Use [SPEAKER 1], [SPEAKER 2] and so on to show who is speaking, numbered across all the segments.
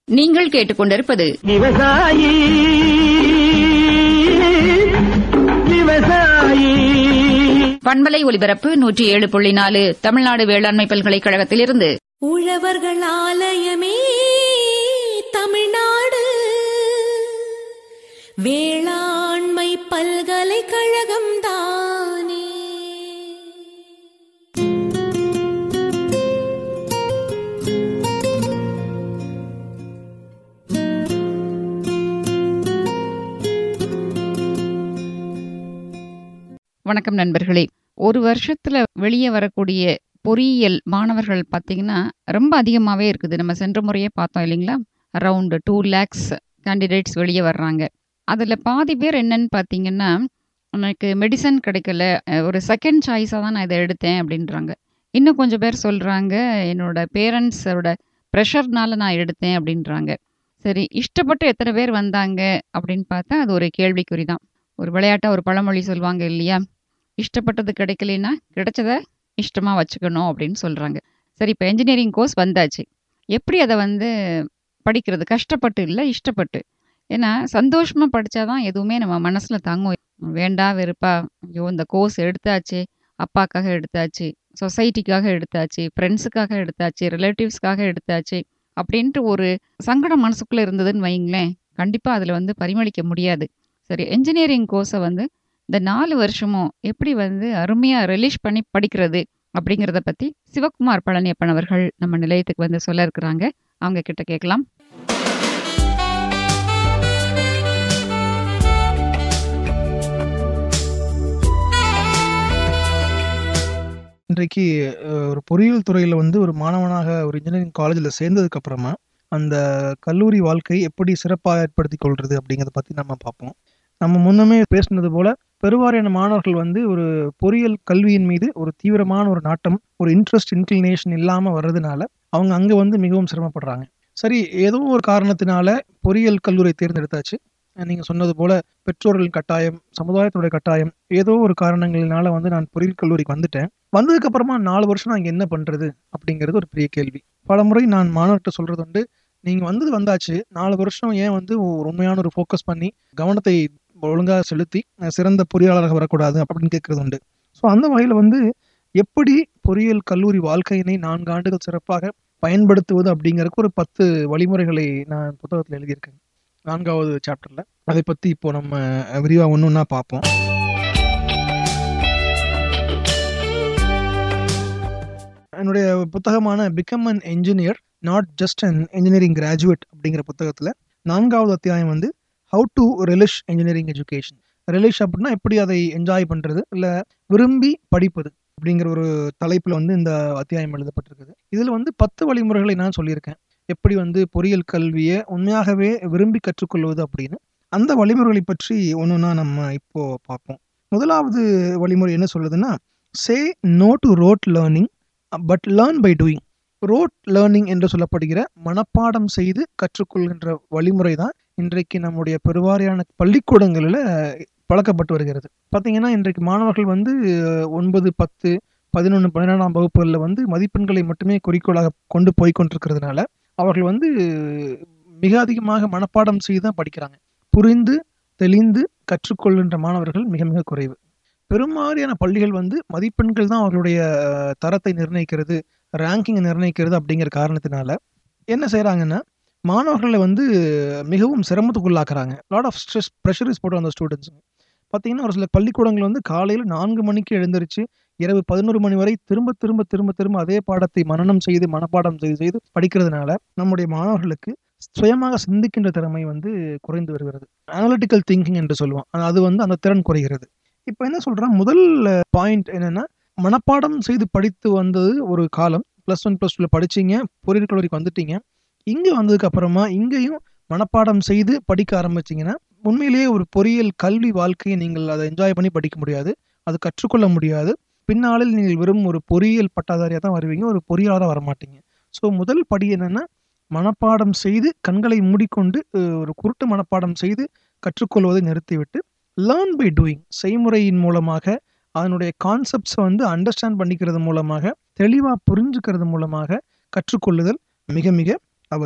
[SPEAKER 1] நீங்கள் கேட்டுக்கொண்டிருப்பது
[SPEAKER 2] விவசாயி விவசாயி
[SPEAKER 1] பண்பலை ஒலிபரப்பு நூற்றி ஏழு புள்ளி நாலு தமிழ்நாடு வேளாண்மை பல்கலைக்கழகத்திலிருந்து
[SPEAKER 3] உழவர்கள் ஆலயமே தமிழ்நாடு வேளாண்மை பல்கலைக்கழகம் தானே
[SPEAKER 1] வணக்கம் நண்பர்களே ஒரு வருஷத்துல வெளியே வரக்கூடிய பொறியியல் மாணவர்கள் பார்த்தீங்கன்னா ரொம்ப அதிகமாகவே இருக்குது நம்ம சென்ற முறையே பார்த்தோம் இல்லைங்களா அரவுண்டு டூ லேக்ஸ் கேண்டிடேட்ஸ் வெளியே வர்றாங்க அதில் பாதி பேர் என்னன்னு பார்த்தீங்கன்னா எனக்கு மெடிசன் கிடைக்கல அஹ் ஒரு செகண்ட் சாய்ஸாக தான் நான் இதை எடுத்தேன் அப்படின்றாங்க இன்னும் கொஞ்சம் பேர் சொல்கிறாங்க என்னோட பேரண்ட்ஸோட ப்ரெஷர்னால நான் எடுத்தேன் அப்படின்றாங்க சரி இஷ்டப்பட்டு எத்தனை பேர் வந்தாங்க அப்படின்னு பார்த்தா அது ஒரு கேள்விக்குறி தான் ஒரு விளையாட்டாக ஒரு பழமொழி சொல்லுவாங்க இல்லையா இஷ்டப்பட்டது கிடைக்கலனா கிடைச்சத இஷ்டமாக வச்சுக்கணும் அப்படின்னு சொல்கிறாங்க சரி இப்போ என்ஜினியரிங் கோர்ஸ் வந்தாச்சு எப்படி அதை வந்து படிக்கிறது கஷ்டப்பட்டு இல்லை இஷ்டப்பட்டு ஏன்னா சந்தோஷமாக படித்தாதான் எதுவுமே நம்ம மனசில் தாங்கும் வேண்டா வெறுப்பா ஐயோ இந்த கோர்ஸ் எடுத்தாச்சு அப்பாக்காக எடுத்தாச்சு சொசைட்டிக்காக எடுத்தாச்சு ஃப்ரெண்ட்ஸுக்காக எடுத்தாச்சு ரிலேட்டிவ்ஸ்க்காக எடுத்தாச்சு அப்படின்ட்டு ஒரு சங்கடம் மனசுக்குள்ளே இருந்ததுன்னு வைங்களேன் கண்டிப்பாக அதில் வந்து பரிமளிக்க முடியாது சரி என்ஜினியரிங் கோர்ஸை வந்து இந்த நாலு வருஷமும் எப்படி வந்து அருமையாக ரிலீஸ் பண்ணி படிக்கிறது அப்படிங்கிறத பற்றி சிவகுமார் பழனியப்பன் அவர்கள் நம்ம நிலையத்துக்கு வந்து சொல்ல இருக்கிறாங்க அவங்க கிட்ட கேட்கலாம்
[SPEAKER 4] இன்றைக்கு அஹ், ஒரு பொறியியல் துறையில் வந்து ஒரு மாணவனாக ஒரு இன்ஜினியரிங் காலேஜில் சேர்ந்ததுக்கு அப்புறமா அந்த கல்லூரி வாழ்க்கை எப்படி சிறப்பாக ஏற்படுத்தி கொள்வது அப்படிங்கிறத பற்றி நம்ம பார்ப்போம் நம்ம முன்னமே பேசினது போல பெருவாரியான மாணவர்கள் வந்து ஒரு பொறியியல் கல்வியின் மீது ஒரு தீவிரமான ஒரு நாட்டம் ஒரு இன்ட்ரெஸ்ட் இன்க்ளினேஷன் இல்லாமல் வர்றதுனால அவங்க அங்கே வந்து மிகவும் சிரமப்படுறாங்க சரி ஏதோ ஒரு காரணத்தினால பொறியியல் கல்லூரியை தேர்ந்தெடுத்தாச்சு நீங்கள் சொன்னது போல பெற்றோர்களின் கட்டாயம் சமுதாயத்துடைய கட்டாயம் ஏதோ ஒரு காரணங்களினால வந்து நான் பொறியியல் கல்லூரிக்கு வந்துட்டேன் வந்ததுக்கு அப்புறமா நாலு வருஷம் நான் இங்க என்ன பண்றது அப்படிங்கிறது ஒரு பெரிய கேள்வி பல முறை நான் மாணவர்கிட்ட சொல்றது உண்டு நீங்க வந்தது வந்தாச்சு நாலு வருஷம் ஏன் வந்து ஒரு உண்மையான ஒரு ஃபோக்கஸ் பண்ணி கவனத்தை ஒழுங்காக செலுத்தி அஹ், சிறந்த பொறியாளராக வரக்கூடாது அப்படின்னு கேட்கறது உண்டு ஸோ அந்த வகையில் வந்து எப்படி பொறியியல் கல்லூரி வாழ்க்கையினை நான்கு ஆண்டுகள் சிறப்பாக பயன்படுத்துவது அப்படிங்கறதுக்கு ஒரு பத்து வழிமுறைகளை நான் புத்தகத்தில் எழுதியிருக்கேன் நான்காவது சாப்டர்ல அதை பத்தி இப்போ நம்ம விரிவா ஒன்று ஒன்றா பார்ப்போம் என்னுடைய புத்தகமான become an engineer not just an engineering graduate அப்படிங்கிற புத்தகத்தில் நான்காவது அத்தியாயம் வந்து how to relish engineering education relish அப்படின்னா எப்படி அதை என்ஜாய் பண்ணுறது இல்லை விரும்பி படிப்பது அப்படிங்கிற ஒரு தலைப்பில் வந்து இந்த அத்தியாயம் எழுதப்பட்டிருக்குது இதில் வந்து பத்து வழிமுறைகளை நான் சொல்லியிருக்கேன் எப்படி வந்து பொறியியல் கல்வியை உண்மையாகவே விரும்பி கற்றுக்கொள்வது அப்படின்னு அந்த வழிமுறைகளை பற்றி ஒன்றுனா நம்ம இப்போ பார்ப்போம் முதலாவது வழிமுறை என்ன சொல்லுதுன்னா say no to rote learning but learn by doing rote learning என்று சொல்லப்படுகிற மனப்பாடம் செய்து கற்றுக்கொள்கின்ற வழிமுறை தான் இன்றைக்கு நம்முடைய பெருவாரியான பள்ளிக்கூடங்களில் பழக்கப்பட்டு வருகிறது பார்த்தீங்கன்னா இன்றைக்கு மாணவர்கள் வந்து அஹ், ஒன்பது பத்து பதினொன்று பன்னிரெண்டாம் வகுப்புகளில் வந்து மதிப்பெண்களை மட்டுமே குறிக்கோளாக கொண்டு போய் கொண்டிருக்கிறதுனால அவர்கள் வந்து மிக அதிகமாக மனப்பாடம் செய்து தான் படிக்கிறாங்க புரிந்து தெளிந்து கற்றுக்கொள்கின்ற மாணவர்கள் மிக மிக குறைவு பெரும்பாலான பள்ளிகள் வந்து மதிப்பெண்கள் தான் அவர்களுடைய அஹ், தரத்தை நிர்ணயிக்கிறது ரேங்கிங்கை நிர்ணயிக்கிறது அப்படிங்கிற காரணத்தினால என்ன செய்கிறாங்கன்னா மாணவர்களை வந்து மிகவும் சிரமத்துக்குள்ளாக்குறாங்க lot of stress pressure is போட்டு அந்த ஸ்டூடெண்ட்ஸுங்க பார்த்தீங்கன்னா ஒரு சில பள்ளிக்கூடங்கள் வந்து காலையில் நான்கு மணிக்கு எழுந்திருச்சு இரவு பதினோரு மணி வரை திரும்ப திரும்ப திரும்ப திரும்ப அதே பாடத்தை மனனம் செய்து மனப்பாடம் செய்து செய்து படிக்கிறதுனால நம்முடைய மாணவர்களுக்கு சுயமாக சிந்திக்கின்ற திறமை வந்து குறைந்து வருகிறது அனாலிட்டிக்கல் திங்கிங் என்று சொல்லுவோம் அது வந்து அந்த திறன் குறைகிறது இப்போ என்ன சொல்கிறேன் முதல் பாயிண்ட் என்னன்னா மனப்பாடம் செய்து படித்து வந்தது ஒரு காலம் ப்ளஸ் ஒன் ப்ளஸ் டூவில் படிச்சீங்க பொறியியல் கல்லூரிக்கு வந்துட்டீங்க இங்கே வந்ததுக்கு அப்புறமா இங்கேயும் மனப்பாடம் செய்து படிக்க ஆரம்பிச்சீங்கன்னா உண்மையிலேயே ஒரு பொறியியல் கல்வி வாழ்க்கையை நீங்கள் அதை என்ஜாய் பண்ணி படிக்க முடியாது அது கற்றுக்கொள்ள முடியாது பின்னாளில் நீங்கள் வெறும் ஒரு பொறியியல் பட்டாதாரியாக தான் வருவீங்க ஒரு பொறியாளராக வரமாட்டீங்க ஸோ முதல் படி என்னன்னா மனப்பாடம் செய்து கண்களை மூடிக்கொண்டு அஹ், ஒரு குருட்டு மனப்பாடம் செய்து கற்றுக்கொள்வதை நிறுத்திவிட்டு லேர்ன் பை டூயிங் செய்முறையின் மூலமாக அதனுடைய கான்செப்ட்ஸை வந்து அண்டர்ஸ்டாண்ட் பண்ணிக்கிறது மூலமாக தெளிவாக புரிஞ்சுக்கிறது மூலமாக கற்றுக்கொள்ளுதல் மிக மிக அவசியம்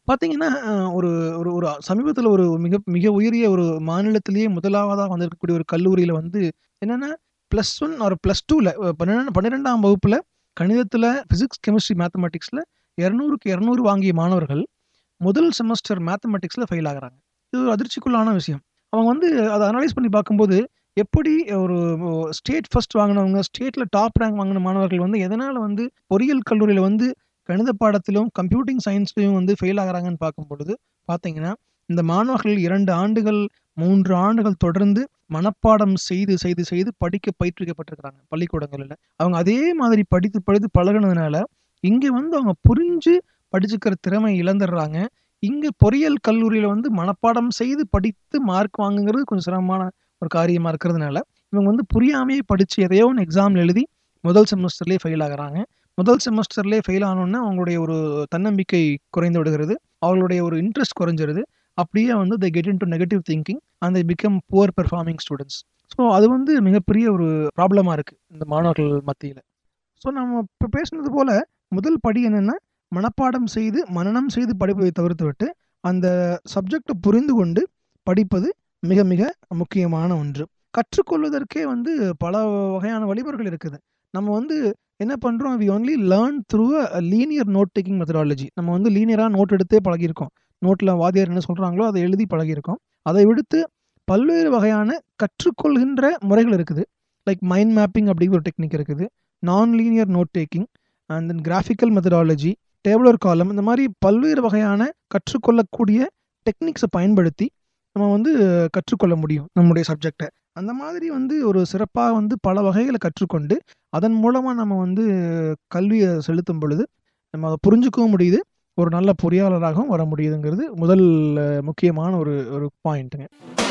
[SPEAKER 4] பார்த்தீங்கன்னா, அ ஒரு ஒரு ஒரு சமீபத்தில ஒரு மிக மிக உயரிய ஒரு மாநிலத்திலேயே முதலாவதா வந்திருக்கக்கூடிய ஒரு கல்லூரியில வந்து என்னன்னா, +1 ஆர் +2ல அ 12 12ஆம் வகுப்புல கணிதத்தில பிசிக்ஸ், கெமிஸ்ட்ரி, மேத்தமேட்டிக்ஸ்ல 200க்கு 200 வாங்கிய மாணவர்கள், முதல் செமஸ்டர் மேத்தமேட்டிக்ஸ்ல ஃபெயில் ஆகுறாங்க. இது ஒரு அதிர்ச்சிக்குள்ளான விஷயம். அவங்க வந்து அத அனலைஸ் பண்ணி பார்க்கும்போது, எப்படி ஒரு ஸ்டேட் ஃபர்ஸ்ட் வாங்குனவங்க, ஸ்டேட்ல டாப் ரேங்க் வாங்குன மாணவர்கள் வந்து எதனால வந்து பொறியியல் கல்லூரியில வந்து கணித பாடத்திலும், கம்ப்யூட்டிங் சயன்ஸ்லயும் வந்து ஃபெயில் ஆகுறாங்கன்னு பார்க்கும்பொழுது, பார்த்தீங்கன்னா, இந்த மாணவர்கள் 2 ஆண்டுகள், 3 ஆண்டுகள் தொடர்ந்து மனப்பாடம் செய்து, செய்து, செய்து படிக்க பயிற்றுவிக்கப்பட்டிருக்கிறாங்க பள்ளிக்கூடங்கள்ல. அவங்க அதே மாதிரி படித்து, படித்து பழகுனதுனால, இங்க வந்து அவங்க புரிஞ்சு படிச்சுக்கிற திறமை இழந்துடுறாங்க. இங்க பொறியியல் கல்லூரியில வந்து மனப்பாடம் செய்து படித்து மார்க் வாங்குங்கிறது கொஞ்சம் சிரமமான ஒரு காரியமா இருக்கிறதுனால, இவங்க வந்து புரியாமயே படிச்சு எதையோ ஒண்ணு எக்ஸாம்ல எழுதி முதல் செமஸ்டர்லயே ஃபெயில் ஆகுறாங்க. முதல் செமஸ்டர்லயே ஃபெயில் ஆனோனே அவங்களுடைய ஒரு தன்னம்பிக்கை குறைந்து விடுகிறது. அவங்களுடைய ஒரு இன்ட்ரெஸ்ட் குறைஞ்சிருது. அப்படியே வந்து they get into negative thinking and they become poor performing students. So அது வந்து மிகப்பெரிய ஒரு ப்ராப்ளமா இருக்கு. இந்த மாணவர்கள் மத்தியில. ஸோ நம்ம இப்ப பேசினது போல முதல் படி என்னன்னா, மனப்பாடம் செய்து, மனனம் செய்து படிப்பதை தவிர்த்துவிட்டு, அந்த சப்ஜெக்ட்ட புரிந்து கொண்டு படிப்பது மிக மிக முக்கியமான ஒன்று. கற்றுக்கொள்வதற்கே வந்து பல வகையான வழிமுறைகள் இருக்குது. நம்ம வந்து என்ன பண்றோம், we only learn through a linear note taking methodology. நம்ம வந்து லீனியரா நோட் எடுத்தே பழகியிருக்கோம். நோட்ல வாத்தியார் என்ன சொல்றாங்களோ, அத எழுதி பழகியிருக்கோம். அதை விடுத்து பல்வேறு வகையான கற்றுக்கொள்கின்ற முறைகள் இருக்குது. லைக் மைண்ட் மேப்பிங் அப்படிங்கிற ஒரு டெக்னிக் இருக்குது. நான் linear note taking and then graphical methodology, tabular column இந்த மாரி பல்வேறு வகையான கற்றுக்கொள்ளக்கூடிய டெக்னிக்ஸ பயன்படுத்தி, நம்ம வந்து கற்றுக்கொள்ள முடியும் நம்முடைய சப்ஜெக்ட்ட. அந்த மாதிரி வந்து ஒரு சிறப்பா வந்து பல வகைகள கற்றுக்கொண்டு, அதன் மூலமா நம்ம வந்து கல்விய செலுத்தும் பொழுது, நம்ம அத புரிஞ்சுக்கவும் முடியுது. ஒரு நல்ல பொறியாளராகவும் வர முடியுதுங்கிறது முதல் முக்கியமான ஒரு ஒரு பாயிண்ட்டுங்க.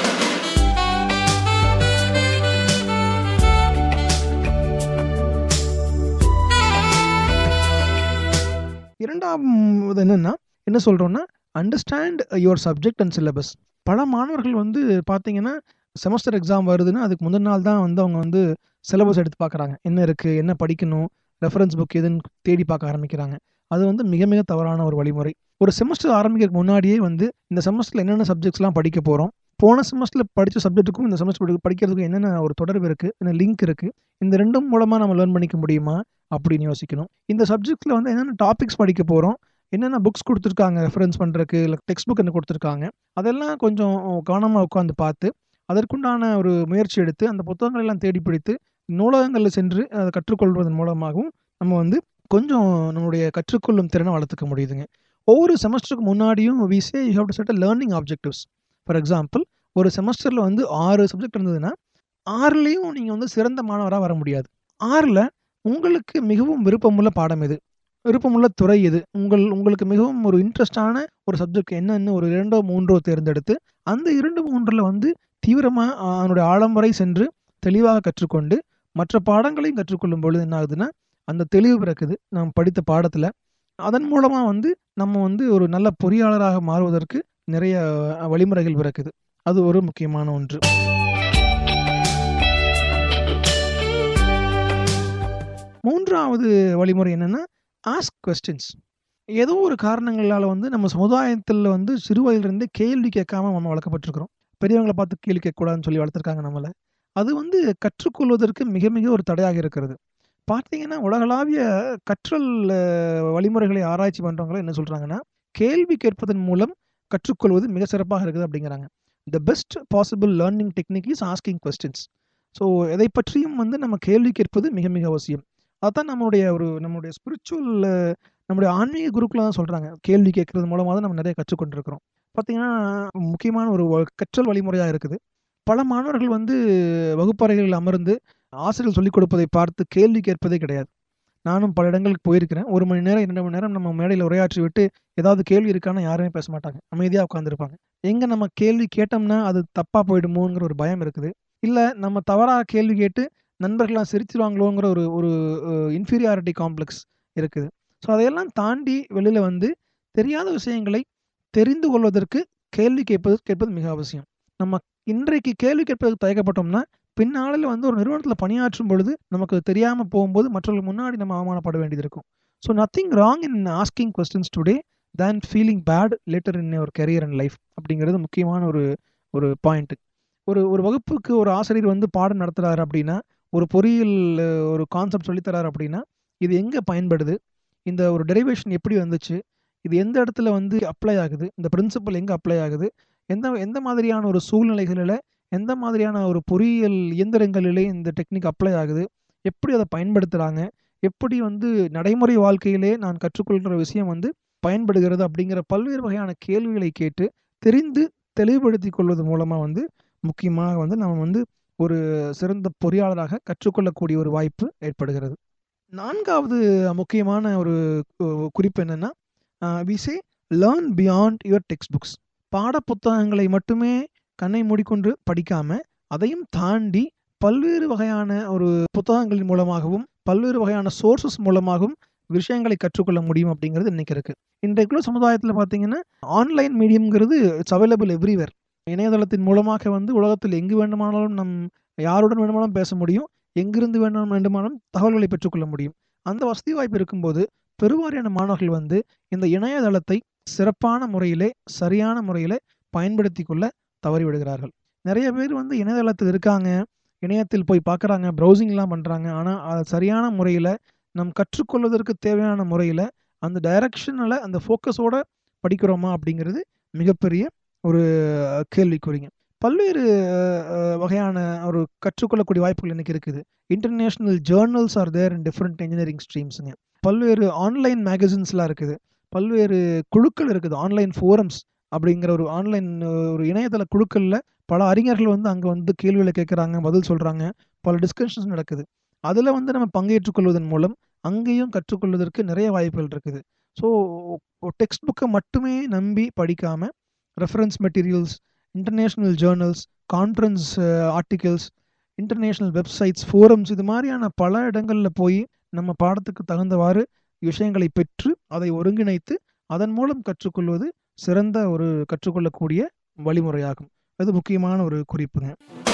[SPEAKER 4] இரண்டாவது என்னன்னா, என்ன சொல்றோம்னா, understand your subject and syllabus. பல மாணவர்கள் வந்து பார்த்தீங்கன்னா, செமஸ்டர் எக்ஸாம் வருதுன்னா, அதுக்கு முந்தின நாள் தான் வந்து அவங்க வந்து சிலபஸ் எடுத்து பார்க்குறாங்க. என்ன இருக்கு? என்ன படிக்கணும்? ரெஃபரன்ஸ் புக் எதுன்னு தேடி பார்க்க ஆரம்பிக்கிறாங்க. அது வந்து மிக மிக தவறான ஒரு வழிமுறை. ஒரு செமஸ்டர் ஆரம்பிக்கிறதுக்கு முன்னாடியே வந்து, இந்த செமஸ்டர்ல என்னென்ன சப்ஜெக்ட்ஸ்லாம் படிக்க போறோம்? போன செமஸ்டர்ல படிச்ச சப்ஜெக்ட்டுக்கும், இந்த செமஸ்டர் படிக்கிறதுக்கும் என்னென்ன ஒரு தொடர்பு இருக்கு? என்ன லிங்க் இருக்கு? இந்த 2ம் மூலமா நம்ம லேர்ன் பண்ணிக்க முடியுமா? அப்படின்னு யோசிக்கணும். இந்த சப்ஜெக்ட்ல வந்து என்னென்ன டாபிக்ஸ் படிக்க போறோம்? என்னென்ன புக்ஸ் குடுத்துருக்காங்க ரெஃபரன்ஸ் பண்றக்கு, இல்ல டெக்ஸ்ட் புக் என்ன குடுத்துருக்காங்க? அதெல்லாம் கொஞ்சம் கவனமா உட்காந்து பார்த்து, அதற்குண்டான ஒரு முயற்சி எடுத்து, அந்த புத்தகங்கள் எல்லாம் தேடி பிடித்து, நூலகங்கள்ல சென்று அத கற்றுக்கொள்வதன் மூலமாகவும், நம்ம வந்து கொஞ்சம் நம்முடைய கற்றுக்கொள்ளும் திறன வளர்த்துக்க முடியுதுங்க. ஒவ்வொரு செமஸ்டருக்கு முன்னாடியும் we say you have to set a learning objectives. For example ஒரு செமஸ்டர்ல வந்து 6 சப்ஜெக்ட் இருந்ததுன்னா, 6லயும் நீங்க வந்து சிறந்த மாணவரா வர முடியாது. 6ல உங்களுக்கு மிகவும் விருப்பமுள்ள பாடம் எது? விருப்பமுள்ள துறை எது? உங்கள் உங்களுக்கு மிகவும் ஒரு இன்ட்ரெஸ்ட்டான ஒரு சப்ஜெக்ட் என்னன்னு ஒரு 2ஓ, 3ஓ தேர்ந்தெடுத்து, அந்த 2, 3ல வந்து தீவிரமா அதனுடைய ஆழம் வரை சென்று தெளிவாக கற்றுக்கொண்டு, மற்ற பாடங்களையும் கற்றுக்கொள்ளும் பொழுது என்ன ஆகுதுன்னா, அந்த தெளிவு பிறக்குது. நாம் படித்த பாடத்துல. அதன் மூலமா வந்து நம்ம வந்து ஒரு நல்ல பொறியாளராக மாறுவதற்கு நிறைய வழிமுறைகள் பிறக்குது. அது ஒரு முக்கியமான ஒன்று. 3வது வழிமுறை என்னன்னா, ஆஸ்க் கொஸ்டின்ஸ். ஏதோ ஒரு காரணங்களால வந்து நம்ம சமுதாயத்துல வந்து சிறு வயதிலிருந்தே கேள்வி கேட்காம நம்ம வளர்க்கப்பட்டிருக்கிறோம். பெரியவங்கள பார்த்து கேள்வி கேட்கக்கூடாதுன்னு சொல்லி வளர்த்துருக்காங்க நம்மள. அது வந்து கற்றுக்கொள்வதற்கு மிக மிக ஒரு தடையாக இருக்கிறது. பார்த்தீங்கன்னா, உலகளாவிய கற்றல் வழிமுறைகளை ஆராய்ச்சி பண்றவங்கலாம் என்ன சொல்றாங்கன்னா, கேள்வி கேட்பதன் மூலம் கற்றுக்கொள்வது மிக சிறப்பாக இருக்குது அப்படிங்கிறாங்க. The best possible learning technique is asking questions. So எதை பற்றியும் வந்து நம்ம கேள்வி கேட்பது மிக மிக அவசியம். அதான் நம்மளுடைய ஒரு நம்முடைய ஸ்பிரிச்சுவல் நம்முடைய ஆன்மீக குருக்குல தான் சொல்றாங்க. கேள்வி கேட்கறது மூலமா தான் நம்ம நிறைய கற்றுக்கொண்டிருக்கிறோம். பார்த்தீங்கன்னா, முக்கியமான ஒரு கற்றல் வழிமுறையா இருக்குது. பல மாணவர்கள் வந்து வகுப்பறைகளில் அமர்ந்து ஆசிரியர் சொல்லிக் கொடுப்பதை பார்த்து கேள்வி கேட்பதே கிடையாது. நானும் பல இடங்களுக்கு போயிருக்கிறேன். 1 மணி நேரம், 2 மணி நேரம் நம்ம மேடையில உரையாற்றி விட்டு, ஏதாவது கேள்வி இருக்கான்னா யாருமே பேச மாட்டாங்க. அமைதியா உட்கார்ந்திருப்பாங்க. எங்க நம்ம கேள்வி கேட்டோம்னா, அது தப்பா போயிடுமோங்கிற ஒரு பயம் இருக்குது. இல்ல நம்ம தவறா கேள்வி கேட்டு நண்பர்கள்லாம் சிரிச்சுருவாங்களோங்கிற ஒரு ஒரு இன்ஃபீரியாரிட்டி காம்ப்ளெக்ஸ் இருக்குது. ஸோ அதையெல்லாம் தாண்டி வெளியில வந்து தெரியாத விஷயங்களை தெரிந்து கொள்வதற்கு கேள்வி கேட்பது கேட்பது மிக அவசியம். நம்ம இன்றைக்கு கேள்வி கேட்பதற்கு தயக்கப்பட்டோம்னா, பின்னாளில வந்து ஒரு நிறுவனத்தில பணியாற்றும் பொழுது, நமக்கு தெரியாம போகும்போது மற்றவர்கள் முன்னாடி நம்ம அவமானப்பட வேண்டியது இருக்கும். So nothing wrong in asking questions today. Then feeling bad later in ஒரு கெரியர் அண்ட் லைஃப் அப்படிங்கிறது முக்கியமான ஒரு ஒரு பாயிண்ட்டு ஒரு ஒரு வகுப்புக்கு ஒரு ஆசிரியர் வந்து பாடம் நடத்துகிறாரு அப்படின்னா ஒரு பொறியியல் அஹ், ஒரு கான்செப்ட் சொல்லித்தராரு அப்படின்னா இது எங்கே பயன்படுது இந்த ஒரு டெரிவேஷன் எப்படி வந்துச்சு இது எந்த இடத்துல வந்து அப்ளை ஆகுது இந்த பிரின்சிபல் எங்கே அப்ளை ஆகுது எந்த எந்த மாதிரியான ஒரு சூழ்நிலைகளில் எந்த மாதிரியான ஒரு பொறியியல் இயந்திரங்களிலே இந்த டெக்னிக் அப்ளை ஆகுது எப்படி அதை பயன்படுத்துகிறாங்க எப்படி வந்து நடைமுறை வாழ்க்கையிலே நான் கற்றுக்கொள்கிற விஷயம் வந்து பயன்படுகிறது அப்படிங்கிற பல்வேறு வகையான கேள்விகளை கேட்டு தெரிந்து தெளிவுபடுத்திக் கொள்வது மூலமாக வந்து முக்கியமாக வந்து நம்ம வந்து ஒரு சிறந்த பொறியாளராக கற்றுக்கொள்ளக்கூடிய ஒரு வாய்ப்பு ஏற்படுகிறது நான்காவது முக்கியமான ஒரு கு- குறிப்பு என்னென்னா we say learn beyond your textbooks பாடப்புத்தகங்களை மட்டுமே கண்ணை மூடிக்கொண்டு படிக்காம அதையும் தாண்டி பல்வேறு வகையான ஒரு புத்தகங்களின் மூலமாகவும் பல்வேறு வகையான சோர்சஸ் மூலமாகவும் விஷயங்களை கற்றுக்கொள்ள முடியும் அப்படிங்கிறது இன்னைக்கு இருக்கு இன்றைக்குள்ள சமுதாயத்தில் பார்த்தீங்கன்னா ஆன்லைன் மீடியம்ங்கிறது இட்ஸ் அவைலபிள் எவ்ரிவேர் இணையதளத்தின் மூலமாக வந்து உலகத்தில் எங்கு வேண்டுமானாலும் நம் யாருடன் வேண்டுமானாலும் பேச முடியும் எங்கிருந்து வேண்டாம் வேண்டுமானாலும் தகவல்களை பெற்றுக்கொள்ள முடியும் அந்த வசதி வாய்ப்பு இருக்கும்போது பெருவாரியான மாணவர்கள் வந்து இந்த இணையதளத்தை சிறப்பான முறையிலே சரியான முறையிலே பயன்படுத்தி கொள்ள தவறிவிடுகிறார்கள் நிறைய பேர் வந்து இணையதளத்தில் இருக்காங்க இணையத்தில் போய் பார்க்குறாங்க ப்ரௌசிங்லாம் பண்ணுறாங்க ஆனால் அது சரியான முறையில் நம் கற்றுக்கொள்வதற்கு தேவையான முறையில் அந்த டைரக்ஷனில் அந்த ஃபோக்கஸோட படிக்கிறோமா அப்படிங்கிறது மிகப்பெரிய ஒரு கேள்விக்குறிங்க பல்வேறு அஹ், அஹ், வகையான ஒரு கற்றுக்கொள்ளக்கூடிய வாய்ப்புகள் இன்னைக்கு இருக்குது international journals are there in different engineering ஸ்ட்ரீம்ஸுங்க பல்வேறு ஆன்லைன் மேகசின்ஸ்லாம் இருக்குது பல்வேறு குழுக்கள் இருக்குது ஆன்லைன் ஃபோரம்ஸ் அப்படிங்கிற ஒரு ஆன்லைன் ஒரு இணையதள குழுக்களில் பல அறிஞர்கள் வந்து அங்கே வந்து கேள்விகளை கேட்குறாங்க பதில் சொல்கிறாங்க பல டிஸ்கஷன்ஸ் நடக்குது அதில் வந்து நம்ம பங்கேற்றுக் கொள்வதன் மூலம் அங்கேயும் கற்றுக்கொள்வதற்கு நிறைய வாய்ப்புகள் இருக்குது ஸோ டெக்ஸ்ட் புக்கை மட்டுமே நம்பி படிக்காமல் reference materials international journals conference articles international websites forums இது மாதிரியான பல இடங்களில் போய் நம்ம பாடத்துக்கு தகுந்தவாறு விஷயங்களை பெற்று அதை ஒருங்கிணைத்து அதன் மூலம் கற்றுக்கொள்வது சிறந்த ஒரு கற்றுக்கொள்ளக்கூடிய வழிமுறையாகும் அது முக்கியமான ஒரு குறிப்புங்க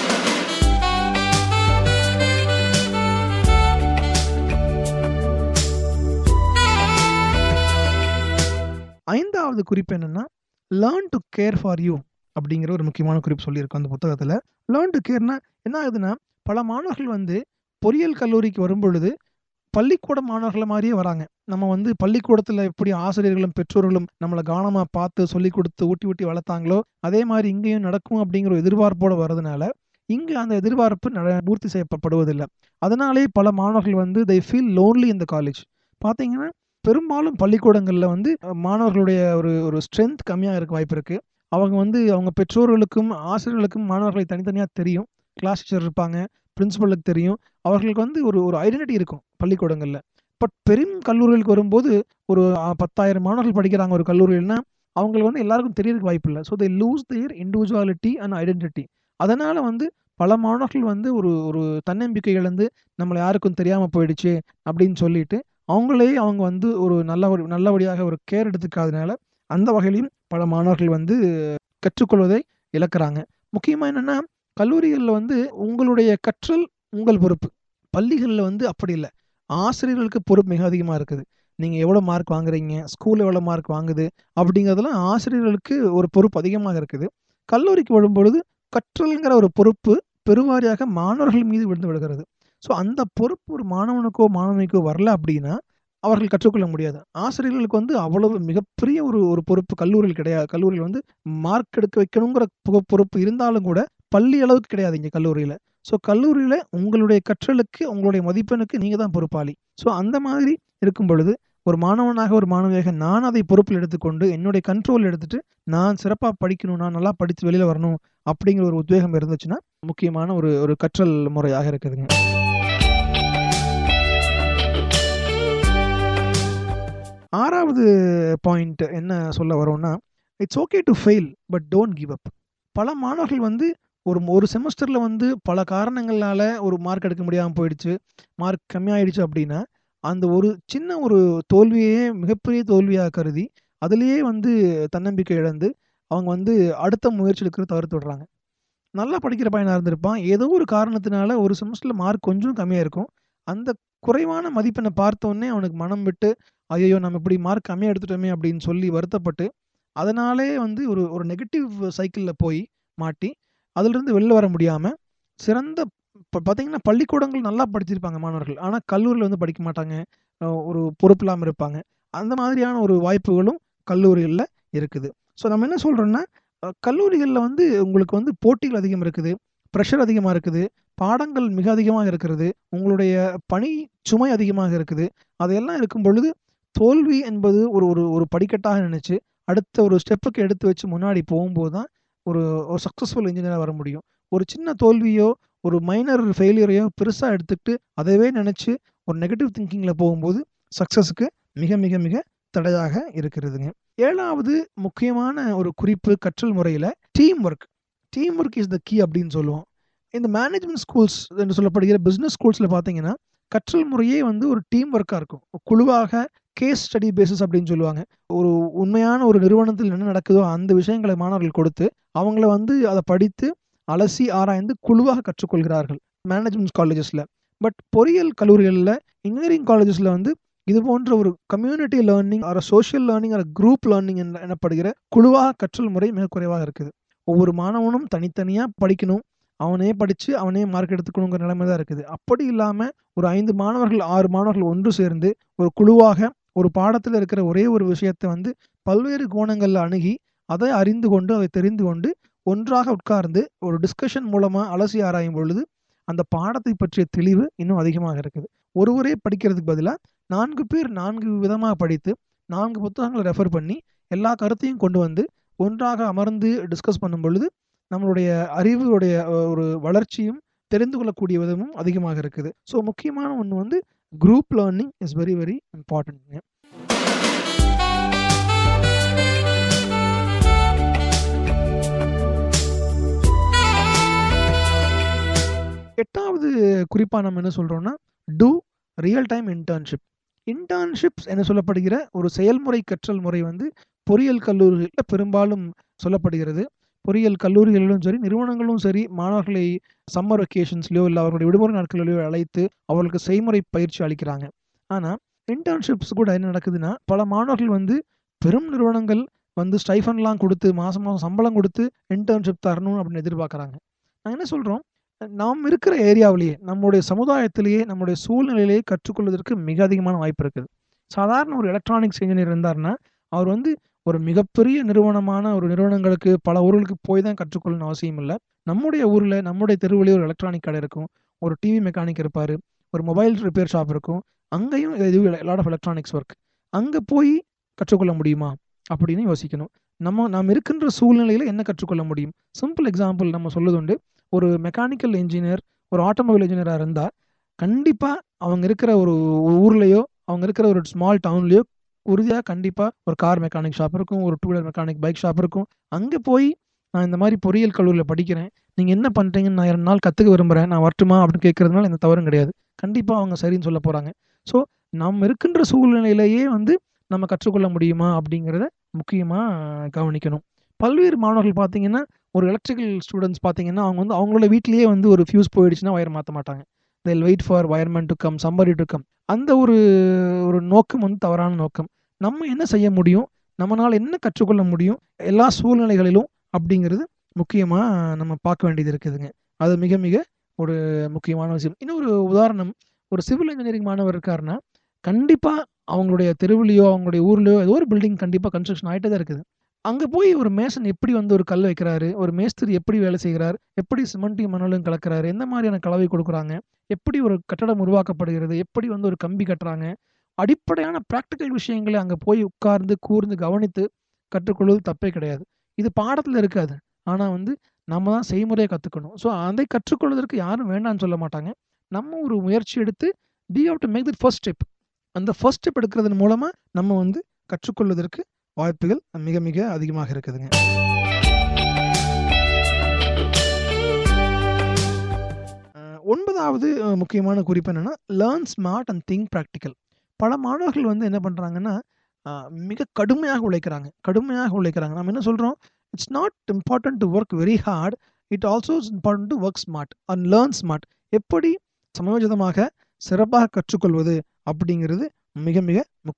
[SPEAKER 4] ஐந்தாவது குறிப்பு என்னன்னா learn to care for you அப்படிங்கிற ஒரு முக்கியமான குறிப்பு சொல்லியிருக்கோம் அந்த புத்தகத்தில் லேர்ன் டு கேர்னா என்ன ஆகுதுன்னா பல மாணவர்கள் வந்து பொறியியல் கல்லூரிக்கு வரும்பொழுது பள்ளிக்கூட மாணவர்களை மாதிரியே வராங்க நம்ம வந்து பள்ளிக்கூடத்தில் எப்படி ஆசிரியர்களும் பெற்றோர்களும் நம்மளை கவனமாக பார்த்து சொல்லி கொடுத்து ஊட்டி ஊட்டி வளர்த்தாங்களோ அதே மாதிரி இங்கேயும் நடக்கும் அப்படிங்கிற ஒரு எதிர்பார்ப்போடு வரதுனால இங்கே அந்த எதிர்பார்ப்பு நட- பூர்த்தி செய்யப்படுவதில்லை அதனாலே பல மாணவர்கள் வந்து they ஃபீல் லோன்லி இந்த காலேஜ் பார்த்தீங்கன்னா பெரும்பாலும் பள்ளிக்கூடங்களில் வந்து அஹ், மாணவர்களுடைய ஒரு ஒரு ஸ்ட்ரென்த் கம்மியாக இருக்க வாய்ப்பு இருக்குது அவங்க வந்து அவங்க பெற்றோர்களுக்கும் ஆசிரியர்களுக்கும் மாணவர்களை தனித்தனியாக தெரியும் கிளாஸ் டீச்சர் இருப்பாங்க பிரின்சிபலுக்கு தெரியும் அவர்களுக்கு வந்து ஒரு ஒரு ஐடென்டிட்டி இருக்கும் பள்ளிக்கூடங்களில் பட் பெரும் கல்லூரிகளுக்கு வரும்போது ஒரு அஹ், பத்தாயிரம் மாணவர்கள் படிக்கிறாங்க ஒரு கல்லூரியில்னா அவங்களுக்கு வந்து எல்லாருக்கும் தெரியறதுக்கு வாய்ப்பு இல்லை so they lose their individuality and identity அதனால் வந்து பல மாணவர்கள் வந்து ஒரு ஒரு தன்னம்பிக்கை இழந்து நம்மளை யாருக்கும் தெரியாமல் போயிடுச்சு அப்படின்னு சொல்லிட்டு அவங்களே அவங்க வந்து ஒரு நல்ல ஒரு நல்லபடியாக ஒரு கேர் எடுத்துக்காதனால அந்த வகையிலையும் பல மாணவர்கள் வந்து கற்றுக்கொள்வதை இழக்கிறாங்க முக்கியமாக என்னென்னா கல்லூரிகளில் வந்து உங்களுடைய கற்றல் உங்கள் பொறுப்பு பள்ளிகளில் வந்து அப்படி இல்லை ஆசிரியர்களுக்கு பொறுப்பு மிக அதிகமாக இருக்குது நீங்கள் எவ்வளோ மார்க் வாங்குறீங்க ஸ்கூல் எவ்வளோ மார்க் வாங்குது அப்படிங்கிறதுலாம் ஆசிரியர்களுக்கு ஒரு பொறுப்பு அதிகமாக இருக்குது கல்லூரிக்கு வரும்பொழுது கற்றல்ங்கிற ஒரு பொறுப்பு பெருவாரியாக மாணவர்கள் மீது விழுந்து விடுகிறது ஸோ அந்த பொறுப்பு ஒரு மாணவனுக்கோ மாணவிக்கோ வரல அப்படின்னா அவர்கள் கற்றுக்கொள்ள முடியாது ஆசிரியர்களுக்கு வந்து அவ்வளவு மிகப்பெரிய ஒரு ஒரு பொறுப்பு கல்லூரியில் கிடையாது கல்லூரியில் வந்து மார்க் எடுக்க வைக்கணுங்கிற பொ- பொறுப்பு இருந்தாலும் கூட பள்ளி அளவுக்கு கிடையாது இங்கே கல்லூரியில் ஸோ கல்லூரியில் உங்களுடைய கற்றலுக்கு உங்களுடைய மதிப்பெண்ணுக்கு நீங்கள் தான் பொறுப்பாளி ஸோ அந்த மாதிரி இருக்கும் பொழுது ஒரு மாணவனாக ஒரு மாணவியாக நான் அதை பொறுப்பில் எடுத்துக்கொண்டு என்னுடைய கண்ட்ரோல் எடுத்துட்டு நான் சிறப்பாக படிக்கணும் நான் நல்லா படித்து வெளியில் வரணும் அப்படிங்கிற ஒரு உத்வேகம் இருந்துச்சுன்னா முக்கியமான ஒரு ஒரு கற்றல் முறையாக இருக்குதுங்க ஆறாவது பாயிண்ட் என்ன சொல்ல வரோம்னா it's okay to fail but don't give up பல மாணவர்கள் வந்து ஒரு ஒரு செமஸ்டரில் வந்து பல காரணங்களால ஒரு மார்க் எடுக்க முடியாமல் போயிடுச்சு மார்க் கம்மியாயிடுச்சு அப்படின்னா அந்த ஒரு சின்ன ஒரு தோல்வியே மிகப்பெரிய தோல்வியாக கருதி அதுலேயே வந்து தன்னம்பிக்கை இழந்து அவங்க வந்து அடுத்த முயற்சி எடுக்கிறது தவிர்த்து விடுறாங்க நல்லா படிக்கிற பையனாக இருந்திருப்பான் ஏதோ ஒரு காரணத்தினால ஒரு செமஸ்டரில் மார்க் கொஞ்சம் கம்மியாக இருக்கும் அந்த குறைவான மதிப்பெண்ணை பார்த்தோன்னே அவனுக்கு மனம் விட்டு ஐயோ நம்ம இப்படி மார்க் கம்மியாக எடுத்துட்டோமே அப்படின்னு சொல்லி வருத்தப்பட்டு அதனாலே வந்து ஒரு ஒரு நெகட்டிவ் சைக்கிளில் போய் மாட்டி அதிலிருந்து வெளில வர முடியாமல் சிறந்த இப்போ பார்த்தீங்கன்னா பள்ளிக்கூடங்கள் நல்லா படிச்சிருப்பாங்க மாணவர்கள் ஆனால் கல்லூரியில் வந்து படிக்க மாட்டாங்க அஹ் ஒரு பொறுப்பு இல்லாமல் இருப்பாங்க அந்த மாதிரியான ஒரு வாய்ப்புகளும் கல்லூரிகளில் இருக்குது ஸோ நம்ம என்ன சொல்கிறோன்னா கல்லூரிகளில் வந்து உங்களுக்கு வந்து போட்டிகள் அதிகம் இருக்குது ப்ரெஷர் அதிகமாக இருக்குது பாடங்கள் மிக அதிகமாக இருக்கிறது உங்களுடைய பணி சுமை அதிகமாக இருக்குது அதையெல்லாம் இருக்கும் பொழுது தோல்வி என்பது ஒரு ஒரு ஒரு படிக்கட்டாக நினச்சி அடுத்த ஒரு ஸ்டெப்புக்கு எடுத்து வச்சு முன்னாடி போகும்போது தான் ஒரு ஒரு சக்ஸஸ்ஃபுல் இன்ஜினியராக வர முடியும் ஒரு சின்ன தோல்வியோ ஒரு மைனர் ஃபெயிலியரையோ பெருசாக எடுத்துக்கிட்டு அதவே நினச்சி ஒரு நெகட்டிவ் திங்கிங்கில் போகும்போது சக்ஸஸுக்கு மிக மிக மிக தடையாக இருக்கிறதுங்க ஏழாவது முக்கியமான ஒரு குறிப்பு கற்றல் முறையில் team work team work is the key அப்படின்னு சொல்லுவோம் இந்த மேனேஜ்மெண்ட் ஸ்கூல்ஸ் என்று சொல்லப்படுகிற பிஸ்னஸ் ஸ்கூல்ஸில் பார்த்தீங்கன்னா கற்றல் முறையே வந்து ஒரு டீம் ஒர்க்காக இருக்கும் குழுவாக கேஸ் ஸ்டடி பேசிஸ் அப்படின்னு சொல்லுவாங்க ஒரு உண்மையான ஒரு நிறுவனத்தில் என்ன நடக்குதோ அந்த விஷயங்களை மாணவர்கள் கொடுத்து அவங்கள வந்து அதை படித்து அலசி ஆராய்ந்து குழுவாக கற்றுக்கொள்கிறார்கள் மேனேஜ்மெண்ட் காலேஜஸில் பட் பொறியியல் கல்லூரிகளில் இன்ஜினியரிங் காலேஜஸில் வந்து இது போன்ற ஒரு community learning or social learning or group learning எனப்படுகிற குழுவாக கற்றல் முறை மிக குறைவாக இருக்குது ஒவ்வொரு மாணவனும் தனித்தனியாக படிக்கணும் அவனே படித்து அவனே மார்க் எடுத்துக்கணுங்கிற நிலைமை தான் இருக்குது அப்படி இல்லாமல் ஒரு ஐந்து மாணவர்கள் ஆறு மாணவர்கள் ஒன்று சேர்ந்து ஒரு குழுவாக ஒரு பாடத்தில் இருக்கிற ஒரே ஒரு விஷயத்தை வந்து பல்வேறு கோணங்களில் அணுகி அதை அறிந்து கொண்டு அதை தெரிந்து கொண்டு ஒன்றாக உட்கார்ந்து ஒரு டிஸ்கஷன் மூலமாக அலசி ஆராயும் பொழுது அந்த பாடத்தை பற்றிய தெளிவு இன்னும் அதிகமாக இருக்குது ஒருவரே படிக்கிறதுக்கு பதிலாக நான்கு பேர் நான்கு விதமாக படித்து நான்கு புத்தகங்களை ரெஃபர் பண்ணி எல்லா கருத்தையும் கொண்டு வந்து ஒன்றாக அமர்ந்து டிஸ்கஸ் பண்ணும் பொழுது நம்மளுடைய அறிவுடைய ஒரு வளர்ச்சியும் தெரிந்து கொள்ளக்கூடிய விதமும் அதிகமாக இருக்குது ஸோ முக்கியமான ஒன்று வந்து group learning is very very இம்பார்ட்டன்ட்ங்க எட்டாவது குறிப்பாக நம்ம என்ன சொல்கிறோம்னா do real time internship internships என சொல்லப்படுகிற ஒரு செயல்முறை கற்றல் முறை வந்து பொறியியல் கல்லூரிகளில் பெரும்பாலும் சொல்லப்படுகிறது பொறியியல் கல்லூரிகளிலும் சரி நிறுவனங்களும் சரி மாணவர்களை சம்மர் வெக்கேஷன்ஸ்லையோ இல்லை அவர்களுடைய விடுமுறை நாட்களிலையோ அழைத்து அவர்களுக்கு செய்முறை பயிற்சி அளிக்கிறாங்க ஆனால் இன்டர்ன்ஷிப்ஸ் கூட என்ன நடக்குதுன்னா பல மாணவர்கள் வந்து பெரும் நிறுவனங்கள் வந்து ஸ்டைஃபன்லாம் கொடுத்து மாதம் மாதம் சம்பளம் கொடுத்து இன்டர்ன்ஷிப் தரணும் அப்படின்னு எதிர்பார்க்குறாங்க நாங்கள் என்ன சொல்கிறோம் நாம் இருக்கிற ஏரியாவிலேயே நம்முடைய சமுதாயத்திலேயே நம்முடைய சூழ்நிலையிலேயே கற்றுக்கொள்வதற்கு மிக அதிகமான வாய்ப்பு இருக்குது சாதாரண ஒரு எலக்ட்ரானிக்ஸ் இன்ஜினியர் இருந்தார்னா அவர் வந்து ஒரு மிகப்பெரிய நிறுவனமான ஒரு நிறுவனங்களுக்கு பல ஊர்களுக்கு போய் தான் கற்றுக்கொள்ளணும் அவசியம் இல்லை நம்முடைய ஊரில் நம்முடைய தெருவிலேயே ஒரு எலக்ட்ரானிக் கடை இருக்கும் ஒரு டிவி மெக்கானிக் இருப்பார் ஒரு மொபைல் ரிப்பேர் ஷாப் இருக்கும் அங்கேயும் லாட் ஆஃப் எலக்ட்ரானிக்ஸ் ஒர்க் அங்கே போய் கற்றுக்கொள்ள முடியுமா அப்படின்னு யோசிக்கணும் நம்ம நாம் இருக்கின்ற சூழ்நிலையில் என்ன கற்றுக்கொள்ள முடியும் சிம்பிள் எக்ஸாம்பிள் நம்ம சொல்லுதுண்டு ஒரு மெக்கானிக்கல் இன்ஜினியர் ஒரு ஆட்டோமொபைல் இன்ஜினியராக இருந்தால் கண்டிப்பாக அவங்க இருக்கிற ஒரு ஊர்லேயோ அவங்க இருக்கிற ஒரு ஸ்மால் டவுன்லேயோ உறுதியாக கண்டிப்பாக ஒரு கார் மெக்கானிக் ஷாப் இருக்கும் ஒரு two wheeler mechanic bike shop இருக்கும் அங்கே போய் நான் இந்த மாதிரி பொறியியல் கல்லூரியில் படிக்கிறேன் நீங்கள் என்ன பண்ணுறீங்கன்னு நான் ரெண்டு நாள் கற்றுக்க விரும்புகிறேன் நான் வரட்டுமா அப்படின்னு கேட்குறதுனால எந்த தவறும் கிடையாது கண்டிப்பாக அவங்க சரின்னு சொல்ல போகிறாங்க ஸோ நம்ம இருக்கின்ற சூழ்நிலையிலேயே வந்து நம்ம கற்றுக்கொள்ள முடியுமா அப்படிங்கிறத முக்கியமாக கவனிக்கணும் பல்வேறு மாணவர்கள் பார்த்தீங்கன்னா ஒரு எலக்ட்ரிக்கல் ஸ்டூடெண்ட்ஸ் பார்த்தீங்கன்னா அவங்க வந்து அவங்களோட வீட்லேயே வந்து ஒரு ஃபியூஸ் போயிடுச்சுன்னா ஒயர் மாற்ற மாட்டாங்க they'll wait for wireman to come somebody to come அந்த ஒரு ஒரு நோக்கம் வந்து தவறான நோக்கம் நம்ம என்ன செய்ய முடியும் நம்மளால் என்ன கற்றுக்கொள்ள முடியும் எல்லா சூழ்நிலைகளிலும் அப்படிங்கிறது முக்கியமாக நம்ம பார்க்க வேண்டியது இருக்குதுங்க அது மிக மிக ஒரு முக்கியமான விஷயம் இன்னொரு உதாரணம் ஒரு சிவில் இன்ஜினியரிங் மாணவர் இருக்காருன்னா கண்டிப்பாக அவங்களுடைய தெருவுலையோ அவங்களுடைய ஊர்லேயோ ஏதோ ஒரு பில்டிங் கண்டிப்பாக கன்ஸ்ட்ரக்ஷன் ஆகிட்டே தான் இருக்குது அங்கே போய் ஒரு மேசன் எப்படி வந்து ஒரு கல் வைக்கிறாரு ஒரு மேஸ்திரி எப்படி வேலை செய்கிறார் எப்படி சிமெண்ட்டையும் மணலும் கலக்கிறாரு எந்த மாதிரியான கலவை கொடுக்குறாங்க எப்படி ஒரு கட்டடம் உருவாக்கப்படுகிறது எப்படி வந்து ஒரு கம்பி கட்டுறாங்க அடிப்படையான ப்ராக்டிக்கல் விஷயங்களை அங்கே போய் உட்கார்ந்து கூர்ந்து கவனித்து கற்றுக்கொள்வது தப்பே கிடையாது இது பாடத்தில் இருக்காது ஆனால் வந்து நம்ம தான் செய்முறையை கற்றுக்கணும் ஸோ அதை கற்றுக்கொள்வதற்கு யாரும் வேண்டாம்னு சொல்ல மாட்டாங்க நம்ம ஒரு முயற்சி எடுத்து டி how to make the first step அந்த ஃபர்ஸ்ட் ஸ்டெப் எடுக்கிறதன் மூலமாக நம்ம வந்து கற்றுக்கொள்வதற்கு வாய்ப்புகள் மிக மிக அதிகமாக இருக்குதுங்க ஒன்பதாவது முக்கியமான குறிப்பு என்னென்னா learn smart and think practical பல மாணவர்கள் வந்து என்ன பண்ணுறாங்கன்னா மிக கடுமையாக உழைக்கிறாங்க கடுமையாக உழைக்கிறாங்க நம்ம என்ன சொல்கிறோம் it's not important to work very hard it also is important to work smart and learn smart எப்படி சமயோஜிதமாக சிறப்பாக கற்றுக்கொள்வது அப்படிங்கிறது மிக மிக முக்கியம்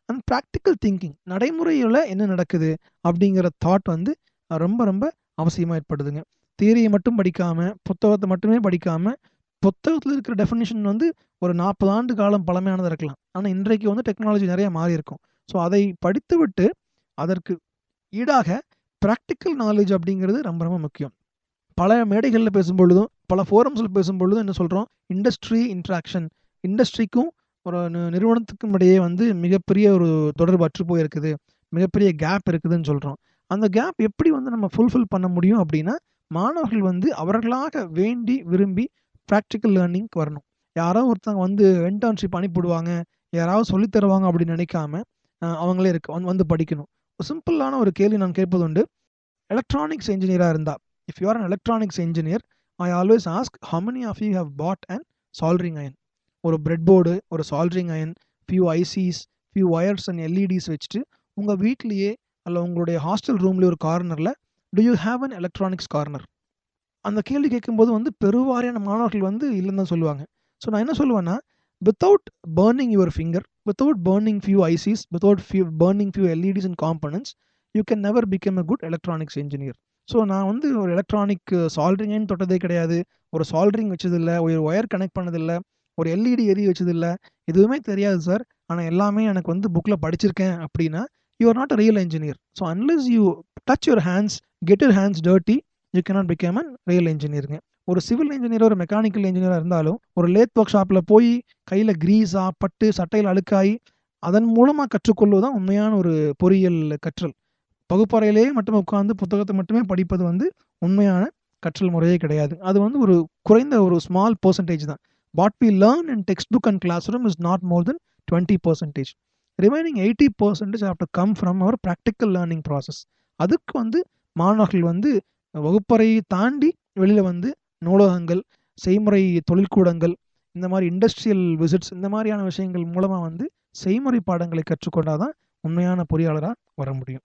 [SPEAKER 4] அண்ட் ப்ராக்டிக்கல் திங்கிங் நடைமுறையில் என்ன நடக்குது அப்படிங்கிற தாட் வந்து அஹ், ரொம்ப ரொம்ப அவசியமாக ஏற்படுதுங்க தியரியை மட்டும் படிக்காமல் புத்தகத்தை மட்டுமே படிக்காமல் புத்தகத்தில் இருக்கிற டெஃபினிஷன் வந்து ஒரு நாற்பது ஆண்டு காலம் பழமையானதாக இருக்கலாம் ஆனால் இன்றைக்கு வந்து டெக்னாலஜி நிறைய மாறி இருக்கும் ஸோ அதை படித்துவிட்டு அதற்கு ஈடாக ப்ராக்டிக்கல் நாலேஜ் அப்படிங்கிறது ரொம்ப ரொம்ப முக்கியம் பல மேடைகளில் பேசும்பொழுதும் பல ஃபோரம்ஸில் பேசும்பொழுதும் என்ன சொல்கிறோம் இண்டஸ்ட்ரி இன்ட்ராக்ஷன் இண்டஸ்ட்ரிக்கும் ஒரு நி- நிறுவனத்துக்கும் இடையே வந்து மிகப்பெரிய ஒரு தொடர்பு அற்று போயிருக்குது மிகப்பெரிய கேப் இருக்குதுன்னு சொல்கிறோம் அந்த கேப் எப்படி வந்து நம்ம ஃபுல்ஃபில் பண்ண முடியும் அப்படின்னா மாணவர்கள் வந்து அவர்களாக வேண்டி விரும்பி ப்ராக்டிக்கல் லேர்னிங்க்கு வரணும் யாரோ ஒருத்தவங்க வந்து இன்டர்ன்ஷிப் அனுப்பிவிடுவாங்க யாராவது சொல்லித் தருவாங்க அப்படின்னு நினைக்காம அஹ், அவங்களே இருக்க வந்து வந்து படிக்கணும் சிம்பிளான ஒரு கேள்வி நான் கேட்பது உண்டு எலக்ட்ரானிக்ஸ் இன்ஜினியராக இருந்தா if you are an electronics engineer I always ask how many of you have bought and soldering iron ஒரு பிரெட் போர்டு ஒரு soldering iron few ICs few wires and LEDs வச்சுட்டு உங்கள் வீட்லேயே அல்ல உங்களுடைய ஹாஸ்டல் ரூம்லேயே ஒரு கார்னரில் do you have an electronics corner அந்த கேள்வி கேட்கும்போது வந்து பெருவாரியான மாணவர்கள் வந்து இல்லைன்னு தான் சொல்லுவாங்க ஸோ நான் என்ன சொல்லுவேன்னா without burning your finger without burning few ICs without few burning few LEDs and components you can never become a good electronics engineer so நான் வந்து ஒரு எலக்ட்ரானிக் சால்ட்ரிங்னு தொட்டதே கிடையாது ஒரு சால்ட்ரிங் வச்சதில்லை ஒரு ஒயர் கனெக்ட் பண்ணதில்லை ஒரு எல்இடி எரிய வச்சதில்லை எதுவுமே தெரியாது சார் ஆனால் எல்லாமே எனக்கு வந்து புக்கில் படிச்சிருக்கேன் அப்படின்னா you are not a real engineer so unless you touch your hands get your hands dirty you cannot become an real இன்ஜினியருங்க ஒரு சிவில் இன்ஜினியர் ஒரு மெக்கானிக்கல் இன்ஜினியராக இருந்தாலும் ஒரு லேத் ஒர்க் ஷாப்பில் போய் கையில் கிரீஸா பட்டு சட்டையில் அழுக்காயி அதன் மூலமாக கற்றுக்கொள்வது தான் உண்மையான ஒரு பொறியியல் கற்றல் வகுப்பறையிலேயே மட்டும் உட்காந்து புத்தகத்தை மட்டுமே படிப்பது வந்து உண்மையான கற்றல் முறையே கிடையாது அது வந்து ஒரு குறைந்த ஒரு ஸ்மால் பர்சன்டேஜ் தான் what we learn in textbook and classroom is not more than twenty percentage remaining eighty percentage have to come from our practical learning process அதுக்கு வந்து மாணவர்கள் வந்து வகுப்பறையை தாண்டி வெளியில் வந்து நூலகங்கள் செய்முறை தொழிற்கூடங்கள் இந்த மாதிரி இண்டஸ்ட்ரியல் விசிட்ஸ் இந்த மாதிரியான விஷயங்கள் மூலமாக வந்து செய்முறை பாடங்களை கற்றுக்கொண்டால் தான் உண்மையான பொறியாளராக வர முடியும்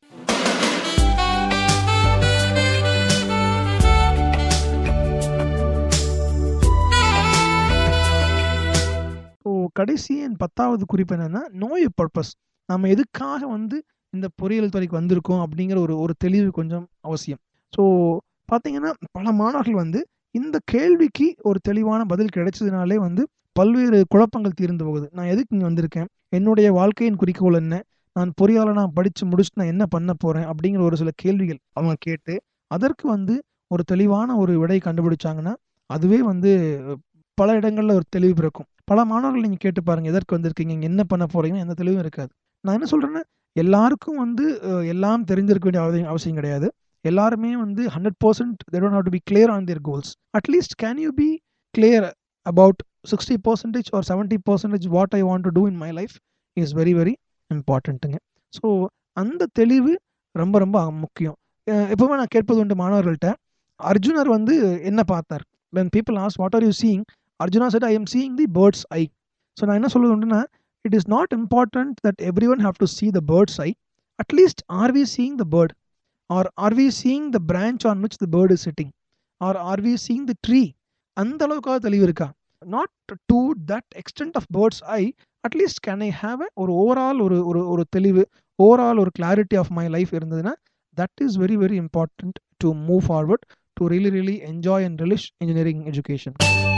[SPEAKER 4] ஸோ கடைசி என் பத்தாவது குறிப்பு என்னென்னா நோய் பர்பஸ் நம்ம எதுக்காக வந்து இந்த பொறியியல் துறைக்கு வந்திருக்கோம் அப்படிங்கிற ஒரு ஒரு தெளிவு கொஞ்சம் அவசியம் ஸோ பார்த்தீங்கன்னா பல மாணவர்கள் வந்து இந்த கேள்விக்கு ஒரு தெளிவான பதில் கிடைச்சதுனாலே வந்து பல்வேறு குழப்பங்கள் தீர்ந்து போகுது நான் எதுக்கு இங்கே வந்திருக்கேன் என்னுடைய வாழ்க்கையின் குறிக்கோள் என்ன நான் பொறியாளர் நான் படித்து முடிச்சுட்டு நான் என்ன பண்ண போகிறேன் அப்படிங்கிற ஒரு சில கேள்விகள் அவங்க கேட்டு அதற்கு வந்து ஒரு தெளிவான ஒரு விடை கண்டுபிடிச்சாங்கன்னா அதுவே வந்து பல இடங்களில் ஒரு தெளிவு பிறக்கும் பல மாணவர்கள் நீங்கள் கேட்டு பாருங்கள் எதற்கு வந்திருக்கீங்க இங்க என்ன பண்ண போகிறீங்கன்னு எந்த தெளிவும் இருக்காது நான் என்ன சொல்கிறேன்னா எல்லாருக்கும் வந்து அஹ், எல்லாம் தெரிஞ்சிருக்க வேண்டிய அவசியம் அவசியம் கிடையாது எல்லாருமே வந்து hundred percent they don't have to be clear on their goals at least can you be clear about sixty percentage or seventy percentage what I want to do in my life is very very இம்பார்ட்டண்ட்டுங்க so அந்த தெளிவு ரொம்ப ரொம்ப முக்கியம் அஹ் எப்பவுமே நான் கேட்பது உண்டு மாணவர்கள்ட்ட அர்ஜுனர் வந்து என்ன பார்த்தார் when people ask what are you seeing Arjuna said i am seeing the bird's eye so நான் என்ன சொல்வது உண்டுன்னா it is not important that everyone have to see the bird's eye at least or we seeing the bird or are we seeing the branch on which the bird is sitting or are we seeing the tree அந்த அளவுக்காக தெளிவு இருக்கா not to that extent of bird's eye at least can I have ஒரு overall ஒரு ஒரு ஒரு தெளிவு overall ஒரு கிளாரிட்டி ஆஃப் மை லைஃப் இருந்ததுன்னா that is very very important to move forward to really really enjoy and relish engineering education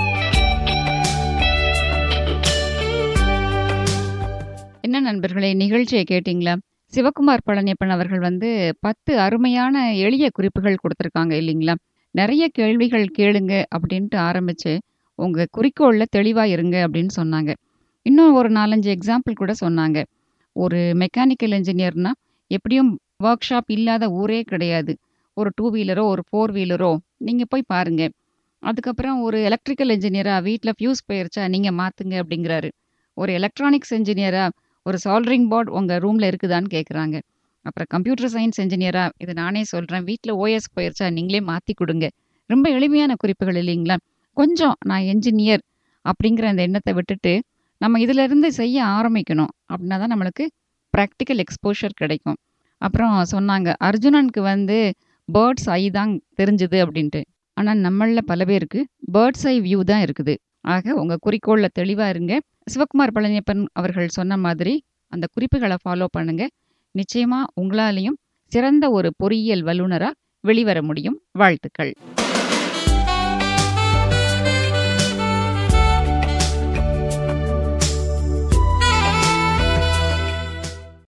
[SPEAKER 1] என்ன நண்பர்களே நிகழ்ச்சியை கேட்டிங்களா சிவகுமார் பழனியப்பன் அவர்கள் வந்து பத்து அருமையான எளிய குறிப்புகள் கொடுத்துருக்காங்க இல்லைங்களா நிறைய கேள்விகள் கேளுங்க அப்படின்ட்டு ஆரம்பிச்சு உங்க குறிக்கோளில் தெளிவா இருங்க அப்படின்னு சொன்னாங்க இன்னும் ஒரு நாலஞ்சு எக்ஸாம்பிள் கூட சொன்னாங்க ஒரு மெக்கானிக்கல் இன்ஜினியர்னா எப்படியும் ஒர்க் ஷாப் இல்லாத ஊரே கிடையாது ஒரு டூ வீலரோ ஒரு ஃபோர் வீலரோ நீங்கள் போய் பாருங்க அதுக்கப்புறம் ஒரு எலக்ட்ரிக்கல் இன்ஜினியரா வீட்டில் ஃபியூஸ் போயிருச்சா நீங்கள் மாற்றுங்க அப்படிங்கிறாரு ஒரு எலக்ட்ரானிக்ஸ் இன்ஜினியரா ஒரு சால்ட்ரிங் போர்ட் உங்கள் ரூமில் இருக்குதான்னு கேட்குறாங்க அப்புறம் கம்ப்யூட்டர் சயின்ஸ் இன்ஜினியரா இது நானே சொல்கிறேன் வீட்டில் ஓஎஸ் போயிருச்சா நீங்களே மாற்றி கொடுங்க ரொம்ப எளிமையான குறிப்புகள் இல்லைங்களா கொஞ்சம் நான் என்ஜினியர் அப்படிங்கிற அந்த எண்ணத்தை விட்டுட்டு நம்ம இதிலிருந்து செய்ய ஆரம்பிக்கணும் அப்படின்னா தான் நம்மளுக்கு ப்ராக்டிக்கல் எக்ஸ்போஷர் கிடைக்கும் அப்புறம் சொன்னாங்க அர்ஜுனனுக்கு வந்து பேர்ட்ஸ் ஐ தான் தெரிஞ்சுது அப்படின்ட்டு ஆனால் நம்மளில் பல பேருக்கு பேர்ட்ஸ் ஐ வியூ தான் இருக்குது ஆக உங்கள் குறிக்கோளில் தெளிவாக இருங்க சிவகுமார் பழனியப்பன் அவர்கள் சொன்ன மாதிரி அந்த குறிப்புகள ஃபாலோ பண்ணுங்க. நிச்சயமா உங்களாலயும் சிறந்த ஒரு பொறியியல் வல்லுனரா வெளிவர முடியும். வாழ்த்துக்கள்.